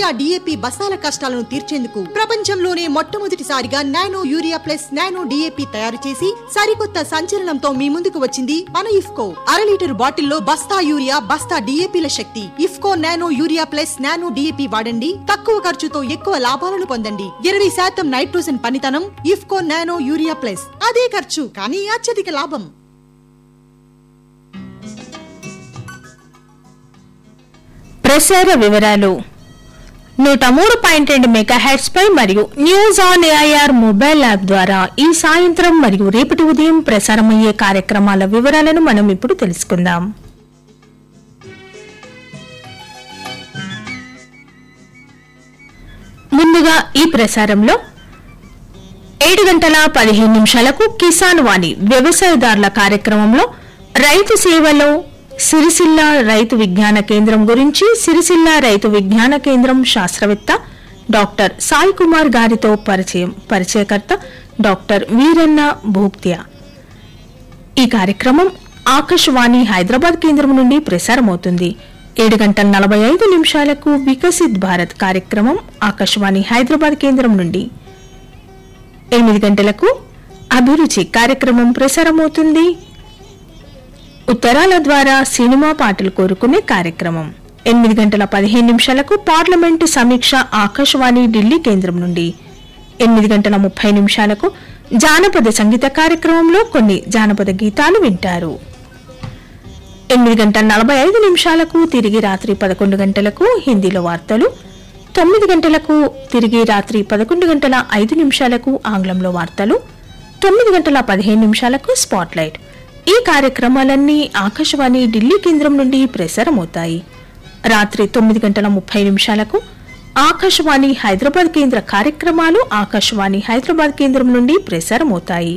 urea DAP బస్తాల కష్టాలను తీర్చేందుకు ప్రపంచంలోనే మొట్టమొదటిసారిగా nano urea plus nano DAP తయారు చేసి సరికొత్త సంచలనంతో మీ ముందుకు వచ్చింది మన ఇఫ్కో అర లీటర్ బాటిల్లో బస్తా యూరియా బస్తా డిఏపిల శక్తి IFFCO nano urea plus nano DAP వాడండి తక్కువ ఖర్చుతో ఎక్కువ లాభాలను పొందండి ఇరవై శాతం నైట్రోజన్ పనితనం ఇఫ్కో నానో యూరియా ప్లస్ అదే ఖర్చు కానీ అత్యధిక లాభం ప్రసార వివరాలు నూట మూడు పాయింట్ రెండు మెగా పై మరియు news on AIR mobile app ద్వారా ఈ సాయంత్రం మరియు రేపటి ఉదయం ప్రసారమయ్యే కార్యక్రమాల వివరాలను మనం ఇప్పుడు తెలుసుకుందాం ముందుగా ఈ ప్రసారంలో ఏడు గంటల పదిహేను నిమిషాలకు కిసాన్ వాణి వ్యవసాయదారుల కార్యక్రమంలో రైతు సేవలో సిరిసిల్ల రైతు విజ్ఞాన కేంద్రం గురించి సిరిసిల్ల రైతు విజ్ఞాన కేంద్రం శాస్త్రవేత్త డాక్టర్ సాయి కుమార్ గారితో పరిచయం పరిచయకర్త డాక్టర్ వీరన్న భూక్తియా ఈ కార్యక్రమం ఆకాశవాణి హైదరాబాద్ కేంద్రం నుండి ప్రసారమవుతుంది ఏడు గంటల నలభై ఐదు నిమిషాలకు వికసిత్ భారత్ కార్యక్రమం ఆకాశవాణి హైదరాబాద్ కేంద్రం నుండి ఎనిమిది గంటలకు అభిరుచి కార్యక్రమం ప్రసారమవుతుంది ఉత్తరాల ద్వారా సినిమా పాటలు కోరుకునే కార్యక్రమం ఎనిమిది గంటల పదిహేను నిమిషాలకు పార్లమెంటు సమీక్ష ఆకాశవాణి ఢిల్లీ కేంద్రం నుండి ఎనిమిది గంటల ముప్పై నిమిషాలకు జానపద సంగీత కార్యక్రమంలో కొన్ని జానపద గీతాలు వింటారు ఎనిమిది గంటల నలభై ఐదు నిమిషాలకు తిరిగి రాత్రి పదకొండు గంటలకు హిందీలో వార్తలు తొమ్మిది గంటలకు తిరిగి రాత్రి పదకొండు గంటల ఐదు నిమిషాలకు ఆంగ్లంలో వార్తలు తొమ్మిది గంటల పదిహేను నిమిషాలకు స్పాట్లైట్ ఈ కార్యక్రమాలన్నీ ఆకాశవాణి ఢిల్లీ కేంద్రం నుండి ప్రసారమవుతాయి రాత్రి తొమ్మిది గంటల ముప్పై నిమిషాలకు ఆకాశవాణి హైదరాబాద్ కేంద్ర కార్యక్రమాలు ఆకాశవాణి హైదరాబాద్ కేంద్రం నుండి ప్రసారమవుతాయి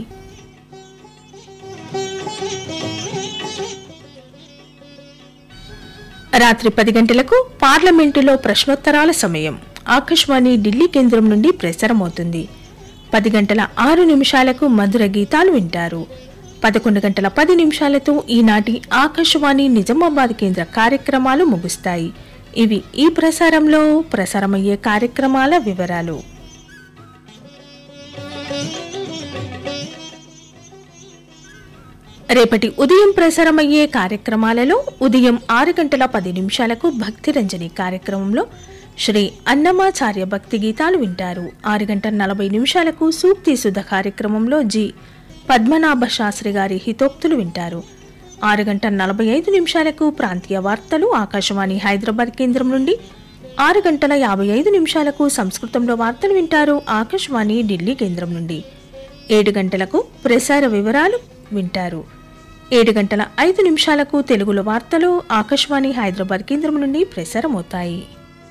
రాత్రి పది గంటలకు పార్లమెంటులో ప్రశ్నోత్తరాల సమయం ఆకాశవాణి ఢిల్లీ కేంద్రం నుండి ప్రసారమవుతుంది పది గంటల ఆరు నిమిషాలకు మధుర గీతాలు వింటారు పదకొండు గంటల పది నిమిషాలతో ఈనాటి ఆకాశవాణి నిజామాబాద్ కేంద్ర కార్యక్రమాలు ముగుస్తాయి ఇవి ఈ ప్రసారంలో ప్రసారమయ్యే కార్యక్రమాల వివరాలు రేపటి ఉదయం ప్రసారమయ్యే కార్యక్రమాలలో ఉదయం ఆరు గంటల పది నిమిషాలకు భక్తి రంజని కార్యక్రమంలో శ్రీ అన్నమాచార్య భక్తి గీతాలు వింటారు ఆరు గంటల నలభై నిమిషాలకు సూక్తి సుధ కార్యక్రమంలో జి పద్మనాభ శాస్త్రి గారి హితోక్తులు వింటారు ఆరు గంటల నలభై ఐదు నిమిషాలకు ప్రాంతీయ వార్తలు ఆకాశవాణి హైదరాబాద్ కేంద్రం నుండి ఆరు గంటల యాభై ఐదు నిమిషాలకు సంస్కృతంలో వార్తలు వింటారు ఆకాశవాణి ఢిల్లీ కేంద్రం నుండి ఏడు గంటలకు ప్రసార వివరాలు వింటారు ఏడు గంటల ఐదు నిమిషాలకు తెలుగులో వార్తలు ఆకాశవాణి హైదరాబాద్ కేంద్రం నుండి ప్రసారమవుతాయి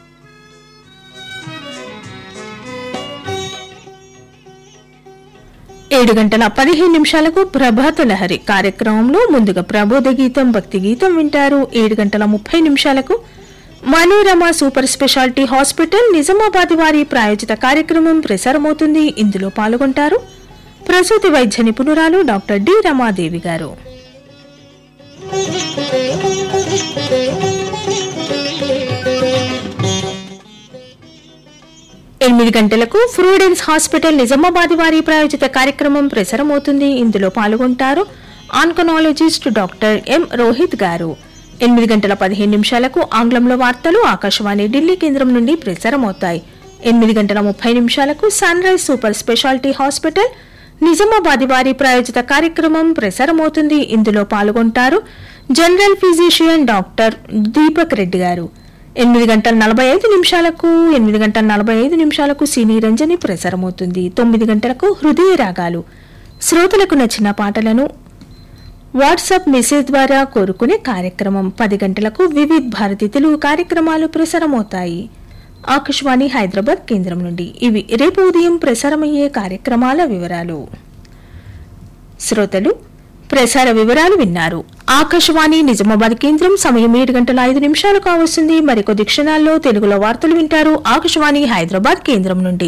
ఏడు గంటల పదిహేను నిమిషాలకు ప్రభాత లహరి కార్యక్రమంలో ముందుగా ప్రబోధ గీతం భక్తి గీతం వింటారు ఏడు గంటల ముప్పై నిమిషాలకు Manorama super speciality hospital Nizamabad వారి ప్రాయోజిత కార్యక్రమం ప్రసారమవుతుంది ఇందులో పాల్గొంటారు ప్రసూతి వైద్య నిపుణురాలు డాక్టర్ డి రమాదేవి గారు ఎనిమిది గంటలకు ఫ్రూడెన్స్ హాస్పిటల్ నిజామాబాద్ వారి ప్రాయోజిత కార్యక్రమం ప్రసారమవుతుంది ఇందులో పాల్గొంటారు ఆన్కనాలజిస్ట్ డాక్టర్ ఎం రోహిత్ గారు ఎనిమిది గంటల పదిహేను నిమిషాలకు ఆంగ్లంలో వార్తలు ఆకాశవాణి ఢిల్లీ కేంద్రం నుండి ప్రసారమవుతాయి ఎనిమిది గంటల ముప్పై నిమిషాలకు sunrise super speciality hospital Nizamabad వారి ప్రాయోజిత కార్యక్రమం ప్రసారమవుతుంది ఇందులో పాల్గొంటారు general physician doctor Deepak Reddy garu ఎనిమిది గంటల నలభై ఐదు నిమిషాలకు ఎనిమిది గంటల నలభై ఐదు నిమిషాలకు సినీ రంజని ప్రసారమవుతుంది తొమ్మిది గంటలకు హృదయ రాగాలు శ్రోతలకు నచ్చిన పాటలను వాట్సాప్ మెసేజ్ ద్వారా కోరుకునే కార్యక్రమం పది గంటలకు వివిధ్ భారతి తెలుగు కార్యక్రమాలు ప్రసారమవుతాయి ఆకాశవాణి హైదరాబాద్ కేంద్రం నుండి ఇవి రేపు ఉదయం ప్రసారమయ్యే కార్యక్రమాల వివరాలు శ్రోతలు ప్రసార వివరాలు విన్నారు ఆకాశవాణి నిజామాబాద్ కేంద్రం సమయం ఏడు గంటల ఐదు నిమిషాలు కావస్తుంది మరికొద్ది క్షణాల్లో తెలుగులో వార్తలు వింటారు ఆకాశవాణి హైదరాబాద్ కేంద్రం నుండి